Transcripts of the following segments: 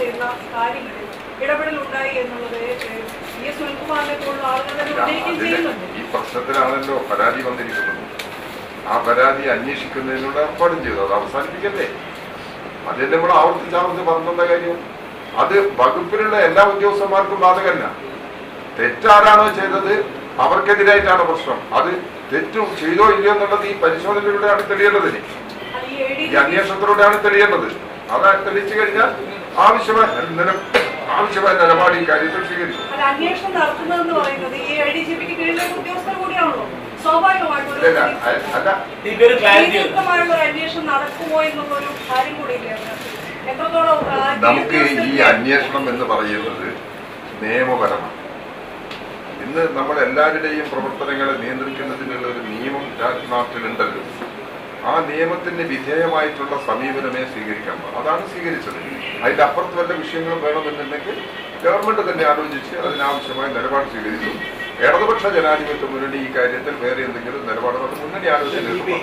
ചെയ്യുന്ന കാര്യങ്ങളിൽ ഇടപെടൽ ഉണ്ടായി എന്നുള്ളത് ഏഹ്, വി എസ് സുനിൽകുമാറിനെ പോലുള്ള ആളുകൾ തന്നെ ഉന്നയിക്കുകയും അതിന് ചെയ്യുന്നുണ്ട് ഈ പ്രശ്നത്തിലാണല്ലോ പരാതി വന്നിരിക്കുന്നത് ആ പരാതി അന്വേഷിക്കുന്നതിനുള്ള ഏർപ്പാടും ചെയ്തു അത് അവസാനിപ്പിക്കല്ലേ അതിൽ നമ്മൾ ആവർത്തിച്ച് ആവർത്തിച്ച് പറഞ്ഞെന്ന കാര്യം അത് വകുപ്പിലുള്ള എല്ലാ ഉദ്യോഗസ്ഥന്മാർക്കും ബാധകമല്ല തെറ്റാരാണോ ചെയ്തത് അവർക്കെതിരായിട്ടാണ് പ്രശ്നം അത് തെറ്റു ചെയ്തോ ഇല്ലയോ എന്നുള്ളത് ഈ പരിശോധനയിലൂടെയാണ് തെളിയേണ്ടത് ഇനി. അത് ഈ എ ഡി ഈ അന്വേഷണത്തിലൂടെയാണ് തെളിയേണ്ടത് അത് തെളിയിച്ചു കഴിഞ്ഞാൽ ആവശ്യമായ നില- ആവശ്യമായ നിലപാട് ഈ കാര്യത്തിൽ സ്വീകരിക്കും അല്ല അന്വേഷണം നടത്തുന്നതെന്ന് പറയുന്നത് ഈ എ ഡി ജി പിക്ക് കീഴിലെ ഉദ്യോഗസ്ഥർ കൂടിയാണല്ലോ സ്വാഭാവികമായിട്ടും ഒരു ഇല്ല, അ- അല്ല എനിക്കൊരു ക്ലാരിറ്റി നീതിയുക്തമായുള്ള ഒരു അന്വേഷണം നടക്കുമോ എന്നുള്ളൊരു കാര്യം കൂടിയില്ലേ അതിനകത്ത്? എത്രത്തോളം ആ, നമുക്ക് ഈ ഉദ്യോഗസ്ഥരുടെ- അന്വേഷണം എന്ന് പറയുന്നത് നിയമപരമാണ് ഇന്ന് നമ്മൾ എല്ലാവരുടെയും പ്രവർത്തനങ്ങളെ നിയന്ത്രിക്കുന്നതിനുള്ള ഒരു നിയമം രാജ്നാട്ടിലുണ്ടല്ലോ ആ നിയമത്തിന് വിധേയമായിട്ടുള്ള സമീപനമേ സ്വീകരിക്കാൻ പാടുള്ളൂ അതാണ് സ്വീകരിച്ചത് അതിന്റെ അപ്പുറത്ത് വല്ല വിഷയങ്ങളും വേണമെന്നുണ്ടെങ്കിൽ ഗവൺമെന്റ് തന്നെ ആലോചിച്ച് അതിനാവശ്യമായ നിലപാട് സ്വീകരിച്ചു ഇടതുപക്ഷ ജനാധിപത്യ മുന്നണി ഈ കാര്യത്തിൽ വേറെ എന്തെങ്കിലും നിലപാട് അത് മുന്നണി ആലോചിച്ചു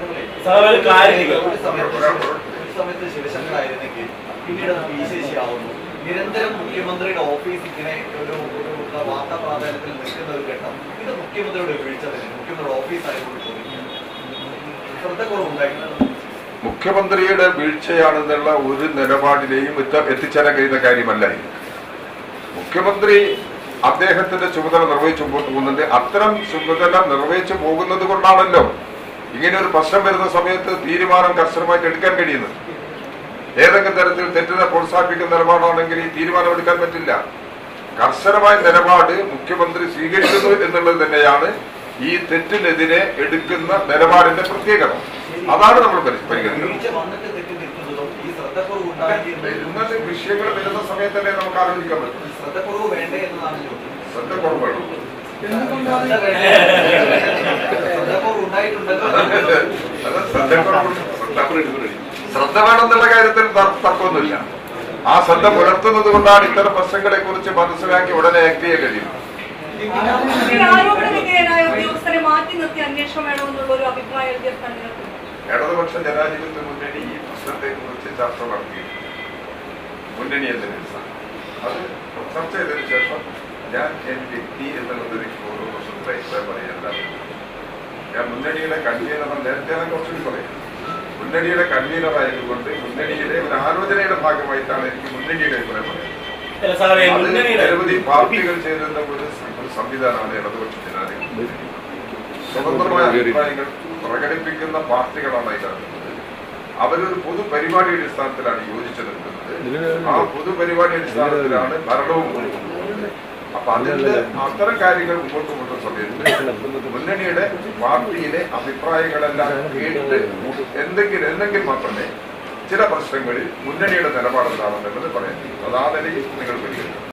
സാർ ഒരു ക്ലാരിറ്റി ഒരു സമയത്ത് ഒരു സമയത്ത് ശിവശങ്കറായിരുന്നെങ്കിൽ പിന്നീട് അത് പി ശശി ആവുന്നു നിരന്തരം മുഖ്യമന്ത്രിയുടെ ഓഫീസ് ഇങ്ങനെ ഒരു ഒരു വാർത്താ പ്രാധാന്യത്തിൽ നിൽക്കുന്ന ഒരു ഘട്ടം ഇത് മുഖ്യമന്ത്രിയുടെ വീഴ്ച തന്നെ മുഖ്യമന്ത്രിയുടെ ഓഫീസ് ആയതുകൊണ്ട് തോന്നി ശ്രദ്ധക്കുറവുണ്ടായിട്ടുണ്ട് മുഖ്യമന്ത്രിയുടെ വീഴ്ചയാണെന്നുള്ള ഒരു നിലപാടിലെയും എത്ത- എത്തിച്ചേരാൻ കഴിയുന്ന കാര്യമല്ല ഇത് മുഖ്യമന്ത്രി അദ്ദേഹത്തിന്റെ ചുമതല നിർവഹിച്ചു പോകുന്നുണ്ട് അത്തരം ചുമതല നിർവഹിച്ചു പോകുന്നത് കൊണ്ടാണല്ലോ ഇങ്ങനെ ഒരു പ്രശ്നം വരുന്ന സമയത്ത് തീരുമാനം കർശനമായിട്ട് എടുക്കാൻ കഴിയുന്നത് ഏതെങ്കിലും തരത്തിൽ തെറ്റിനെ പ്രോത്സാഹിപ്പിക്കുന്ന നിലപാടാണെങ്കിൽ ഈ തീരുമാനം എടുക്കാൻ പറ്റില്ല കർശനമായ നിലപാട് മുഖ്യമന്ത്രി സ്വീകരിക്കുന്നു എന്നുള്ളത് തന്നെയാണ് ഈ തെറ്റിനെതിരെ എടുക്കുന്ന നിലപാടിന്റെ പ്രത്യേകത അതാണ് നമ്മൾ പരി- പരിഗണിക്കുന്നത് വീഴ്ച വന്നിട്ട് തെറ്റി നിൽക്കുന്നതും ഈ ശ്രദ്ധക്കുറവ് ഉണ്ടായി വരുന്നത് വിഷയങ്ങൾ വരുന്ന സമയത്തല്ലേ നമുക്ക് ആലോചിക്കാൻ പറ്റും ശ്രദ്ധക്കുറവ് വേണ്ടേ എന്നതാണ് ചോദ്യം ശ്രദ്ധ കുറവാണ് ശ്രദ്ധ വേണ്ടേ? ശ്രദ്ധക്കുറവ് ഉണ്ടായിട്ടുണ്ടല്ലോ അത് ശ്രദ്ധക്കുറവുണ്ട്. ശ്രദ്ധ- ശ്രദ്ധ വേണമെന്നുള്ള കാര്യത്തിൽ തർ- തർക്കമൊന്നുമില്ല ആ ശ്രദ്ധ പുലർത്തുന്നത് കൊണ്ടാണ് ഇത്തരം പ്രശ്നങ്ങളെ കുറിച്ച് മനസ്സിലാക്കി ഉടനെ ആക്ട് ചെയ്യാൻ കഴിയും ഈ ആരോപണ വിധേയനായ ഉദ്യോഗസ്ഥരെ മാറ്റി നിർത്തി അന്വേഷണം വേണമെന്നുള്ള ഒരു അഭിപ്രായം എൽ ഡി എഫ് കണ്ടിട്ടുണ്ട് ഇടതുപക്ഷ ജനാധിപത്യ മുന്നണി ഈ പ്രശ്നത്തെ കുറിച്ച് ചർച്ച നടത്തി മുന്നണി എന്ന നിലയിൽ. അത് ചർച്ച ചെയ്തതിനു ശേഷം ഞാൻ എന്റെ വ്യക്തി എന്നുള്ളത് എനിക്ക് ഓരോ വർഷത്തിൽ അഭിപ്രായം പറയല്ല ഞാൻ മുന്നണിയുടെ കൺവീനർ നേരത്തെ ഞാൻ കുറച്ചുകൂടി പറയാം മുന്നണിയുടെ കൺവീനർ ആയതുകൊണ്ട് മുന്നണിയുടെ ഒരു ആലോചനയുടെ ഭാഗമായിട്ടാണ് എനിക്ക് മുന്നണിയുടെ അഭിപ്രായം പറയുന്നത് അല്ല സാറേ അത് മുന്നണിയുടെ നിരവധി പാർട്ടികൾ ചേരുന്ന ഒരു ഒരു സംവിധാനമാണ് ഇടതുപക്ഷ ജനാധിപത്യ മുന്നണി. സ്വതന്ത്രമായ അഭിപ്രായങ്ങൾ പ്രകടിപ്പിക്കുന്ന പാർട്ടികളാണ് അതിനകത്തുള്ളത് അവരൊരു പൊതു പരിപാടിയുടെ അടിസ്ഥാനത്തിലാണ് യോജിച്ചു നിൽക്കുന്നത് ആ പൊതു പരിപാടി അടിസ്ഥാനത്തിലാണ് ഭരണവും കൊണ്ടുപോകുന്നത് അപ്പൊ അതിന്റെ അത്തരം കാര്യങ്ങൾ മുമ്പോട്ട് കൊണ്ടുവന്ന സമയത്ത് മുന്നണിയുടെ പാർട്ടിയിലെ അഭിപ്രായങ്ങളെല്ലാം കേട്ട് എന്തെങ്കിലും എന്തെങ്കിൽ മാത്രമേ ചില പ്രശ്നങ്ങളിൽ മുന്നണിയുടെ നിലപാടെന്താണെന്നുള്ളത് പറയാൻ കഴിയൂ അത് ആ നിലയിൽ നിങ്ങൾ പരിഗണിക്കണം